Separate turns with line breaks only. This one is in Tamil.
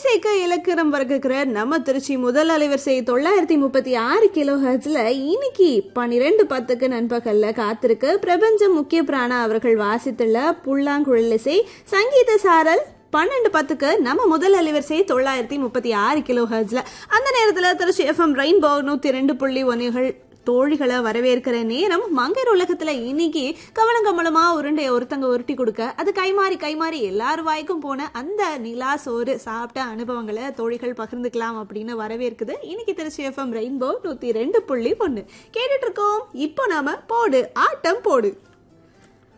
இன்னிசைக்கு இலக்கணம் வகுக்கிற நம்ம திருச்சி முதல் அலைவரிசை தொள்ளாயிரத்தி முப்பத்தி ஆறு கிலோ ஹர்ட்ஸ்ல இன்னைக்கு பன்னிரெண்டு பத்துக்கு நண்பகல்ல காத்திருக்கு பிரபஞ்சம் முக்கிய பிராணா அவர்கள் வாசித்துள்ள புல்லாங்குழல் இசை சங்கீத சாரல் பன்னெண்டு பத்துக்கு நம்ம முதல் அலைவரிசை தொள்ளாயிரத்தி முப்பத்தி ஆறு கிலோ ஹர்ட்ஸ்ல அந்த நேரத்துல திருச்சி எஃப்எம் ரெயின்போ நூத்தி ரெண்டு புள்ளி ஒன்றுகள் தோழிகளை வரவேற்கிற நேரம் மங்கையர் உலகத்துல இன்னைக்கு கவனம் கமலமா உருண்டைய ஒருத்தங்க உருட்டி கொடுக்க அது கைமாறி கைமாறி எல்லார் வாய்க்கும் போன அந்த நிலா சோறு சாப்பிட்ட அனுபவங்களை தோழிகள் பகிர்ந்துக்கலாம் அப்படின்னு வரவேற்குது இன்னைக்கு திருச்சி எஃப்எம் ரெயின்போ நூத்தி ரெண்டு புள்ளி ஒண்ணு கேட்டுட்டு இருக்கோம் இப்போ நாம போடு ஆட்டம் போடு